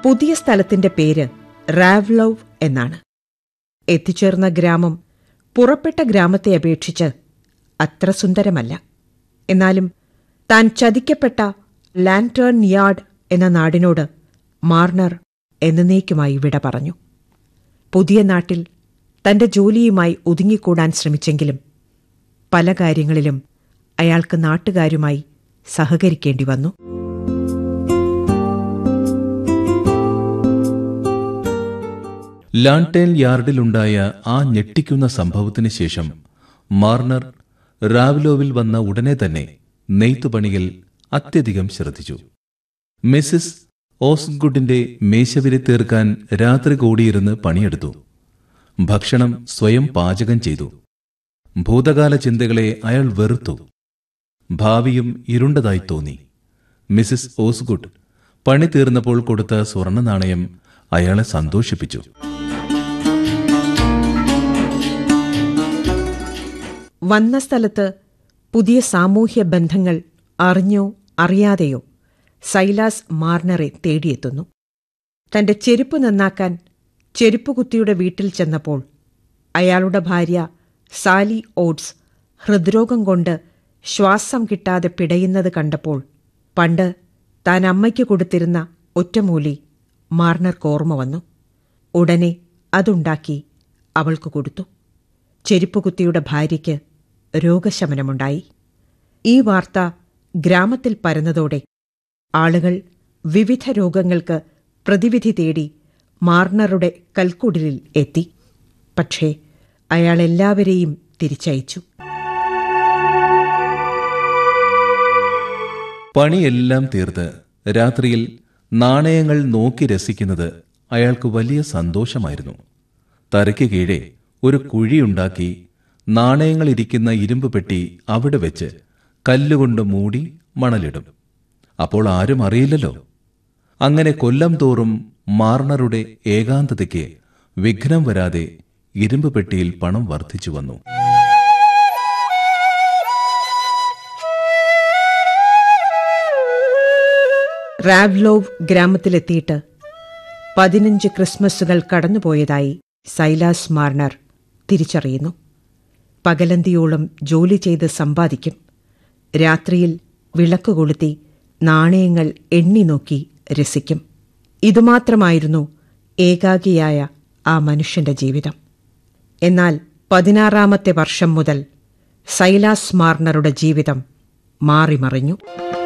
പുതിയ സ്ഥലത്തിന്റെ പേര് റാവ്ലോവ് എന്നാണ് എത്തിച്ചേർന്ന ഗ്രാമം പുറപ്പെട്ട ഗ്രാമത്തെ അപേക്ഷിച്ച് അത്ര സുന്ദരമല്ല എന്നാലും താൻ ചതിക്കപ്പെട്ട ലാൻറ്റേൺ യാർഡ് എന്ന നാടിനോട് മാർണർ എന്നേക്കുമായി വിട പറഞ്ഞു പുതിയ നാട്ടിൽ തന്റെ ജോലിയുമായി ഒതുങ്ങിക്കൂടാൻ ശ്രമിച്ചെങ്കിലും പല കാര്യങ്ങളിലും അയാൾക്ക് നാട്ടുകാരുമായി സഹകരിക്കേണ്ടി വന്നു ലാൻടേൽ യാർഡിലുണ്ടായ ആ ഞെട്ടിക്കുന്ന സംഭവത്തിന് ശേഷം മാർണർ റാവ്ലോവിൽ വന്ന ഉടനെ തന്നെ നെയ്ത്തുപണിയിൽ അത്യധികം ശ്രദ്ധിച്ചു മിസ്സിസ് ഓസ്ഗുഡിന്റെ മേശവിരി തീർക്കാൻ രാത്രി കൂടിയിരുന്ന് പണിയെടുത്തു ഭക്ഷണം സ്വയം പാചകം ചെയ്തു ഭൂതകാല ചിന്തകളെ അയാൾ വെറുത്തു ഭാവിയും ഇരുണ്ടതായി തോന്നി മിസ്സിസ് ഓസ്ഗുഡ് പണി തീർന്നപ്പോൾ കൊടുത്ത സ്വർണ്ണ നാണയം അയാളെ സന്തോഷിപ്പിച്ചു വന്ന സ്ഥലത്ത് പുതിയ സാമൂഹ്യ ബന്ധങ്ങൾ അറിഞ്ഞോ അറിയാതെയോ സൈലാസ് മാർണറെ തേടിയെത്തുന്നു തന്റെ ചെരുപ്പ് നന്നാക്കാൻ ചെരുപ്പുകുത്തിയുടെ വീട്ടിൽ ചെന്നപ്പോൾ അയാളുടെ ഭാര്യ സാലി ഓട്സ് ഹൃദ്രോഗം കൊണ്ട് ശ്വാസം കിട്ടാതെ പിടയുന്നത് കണ്ടപ്പോൾ പണ്ട് താൻ അമ്മയ്ക്ക് കൊടുത്തിരുന്ന ഒറ്റമൂലി മാർണർക്ക് ഓർമ്മ വന്നു ഉടനെ അതുണ്ടാക്കി അവൾക്ക് കൊടുത്തു ചെരുപ്പുകുത്തിയുടെ ഭാര്യയ്ക്ക് രോഗശമനമുണ്ടായി ഈ വാർത്ത ഗ്രാമത്തിൽ പരന്നതോടെ ആളുകൾ വിവിധ രോഗങ്ങൾക്ക് പ്രതിവിധി തേടി മാർണറുടെ കൽക്കുടിലിൽ എത്തി പക്ഷേ അയാൾ എല്ലാവരെയും തിരിച്ചയച്ചു പണിയെല്ലാം തീർത്ത് രാത്രിയിൽ നാണയങ്ങൾ നോക്കി രസിക്കുന്നത് അയാൾക്ക് വലിയ സന്തോഷമായിരുന്നു തറയ്ക്ക് കീഴെ ഒരു കുഴിയുണ്ടാക്കി നാണയങ്ങൾ ഇരിക്കുന്ന ഇരുമ്പ് പെട്ടി അവിടെ വെച്ച് കല്ലുകൊണ്ട് മൂടി മണലിടും അപ്പോൾ ആരും അറിയില്ലല്ലോ അങ്ങനെ കൊല്ലം തോറും മാർണറുടെ ഏകാന്തതയ്ക്ക് വിഘ്നം വരാതെ ഇരുമ്പ് പെട്ടിയിൽ പണം വർദ്ധിച്ചു വന്നു റാവ്ലോവ് ഗ്രാമത്തിലെത്തിയിട്ട് പതിനഞ്ച് ക്രിസ്മസുകൾ കടന്നുപോയതായി സൈലാസ് മാർണർ തിരിച്ചറിയുന്നു പകലന്തിയോളം ജോലി ചെയ്ത് സമ്പാദിക്കും രാത്രിയിൽ വിളക്ക് കൊളുത്തി നാണയങ്ങൾ എണ്ണി നോക്കി രസിക്കും ഇതുമാത്രമായിരുന്നു ഏകാഗിയായ ആ മനുഷ്യന്റെ ജീവിതം എന്നാൽ പതിനാറാമത്തെ വർഷം മുതൽ സൈലാസ് മാർണറുടെ ജീവിതം മാറിമറിഞ്ഞു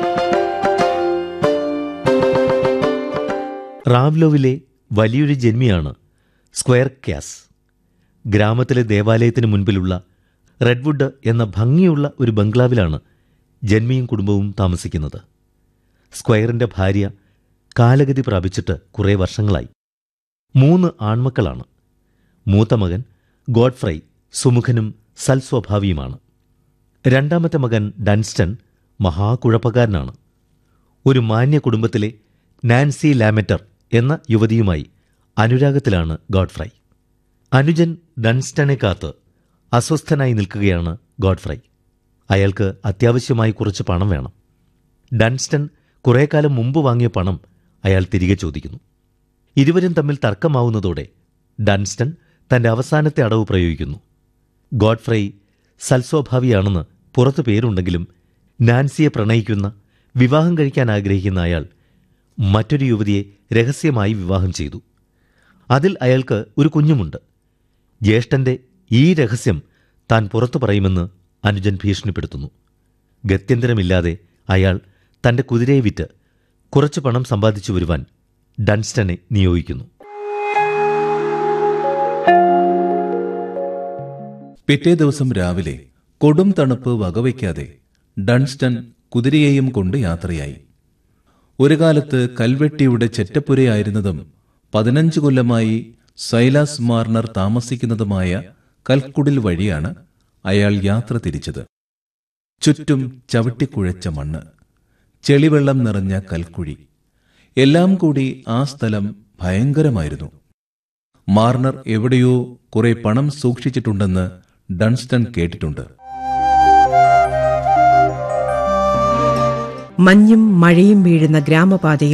റാവ്ലോവിലെ വലിയൊരു ജന്മിയാണ് സ്ക്വയർ ക്യാസ് ഗ്രാമത്തിലെ ദേവാലയത്തിന് മുൻപിലുള്ള റെഡ്വുഡ് എന്ന ഭംഗിയുള്ള ഒരു ബംഗ്ലാവിലാണ് ജന്മിയും കുടുംബവും താമസിക്കുന്നത് സ്ക്വയറിന്റെ ഭാര്യ കാലഗതി പ്രാപിച്ചിട്ട് കുറേ വർഷങ്ങളായി മൂന്ന് ആൺമക്കളാണ് മൂത്ത മകൻ ഗോഡ്ഫ്രൈ സുമുഖനും സൽസ്വഭാവിയുമാണ് രണ്ടാമത്തെ മകൻ ഡൻസ്റ്റൺ മഹാകുഴപ്പക്കാരനാണ് ഒരു മാന്യ കുടുംബത്തിലെ നാൻസി ലാമെറ്റർ എന്ന യുവതിയുമായി അനുരാഗത്തിലാണ് ഗോഡ്ഫ്രൈ അനുജൻ ഡൺസ്റ്റനെ കാത്ത് അസ്വസ്ഥനായി നിൽക്കുകയാണ് ഗോഡ്ഫ്രൈ അയാൾക്ക് അത്യാവശ്യമായി കുറച്ച് പണം വേണം ഡൺസ്റ്റൺ കുറേ കാലം മുമ്പ് വാങ്ങിയ പണം അയാൾ തിരികെ ചോദിക്കുന്നു ഇരുവരും തമ്മിൽ തർക്കമാവുന്നതോടെ ഡൺസ്റ്റൺ തന്റെ അവസാനത്തെ അടവ് പ്രയോഗിക്കുന്നു ഗോഡ്ഫ്രൈ സൽസ്വഭാവിയാണെന്ന് പുറത്തു പേരുണ്ടെങ്കിലും നാൻസിയെ പ്രണയിക്കുന്ന വിവാഹം കഴിക്കാൻ ആഗ്രഹിക്കുന്ന അയാൾ മറ്റൊരു യുവതിയെ രഹസ്യമായി വിവാഹം ചെയ്തു അതിൽ അയാൾക്ക് ഒരു കുഞ്ഞുമുണ്ട് ജ്യേഷ്ഠന്റെ ഈ രഹസ്യം താൻ പുറത്തു പറയുമെന്ന് അനുജൻ ഭീഷണിപ്പെടുത്തുന്നു ഗത്യന്തരമില്ലാതെ അയാൾ തന്റെ കുതിരയെ വിറ്റ് കുറച്ച് പണം സമ്പാദിച്ചു വരുവാൻ ഡൺസ്റ്റനെ നിയോഗിക്കുന്നു പിറ്റേ ദിവസം രാവിലെ കൊടും തണുപ്പ് വകവയ്ക്കാതെ ഡൺസ്റ്റൺ കുതിരയെയും കൊണ്ട് യാത്രയായി ഒരു കാലത്ത് കൽവെട്ടിയുടെ ചെറ്റപ്പുരയായിരുന്നതും പതിനഞ്ച് കൊല്ലമായി സൈലാസ് മാർണർ താമസിക്കുന്നതുമായ കൽക്കുടിൽ വഴിയാണ് അയാൾ യാത്ര തിരിച്ചത് ചുറ്റും ചവിട്ടിക്കുഴച്ച മണ്ണ് ചെളിവെള്ളം നിറഞ്ഞ കൽക്കുഴി എല്ലാം കൂടി ആ സ്ഥലം ഭയങ്കരമായിരുന്നു മാർണർ എവിടെയോ കുറെ പണം സൂക്ഷിച്ചിട്ടുണ്ടെന്ന് ഡൺസ്റ്റൺ കേട്ടിട്ടുണ്ട് മഞ്ഞും മഴയും വീഴുന്ന ഗ്രാമപാതയിൽ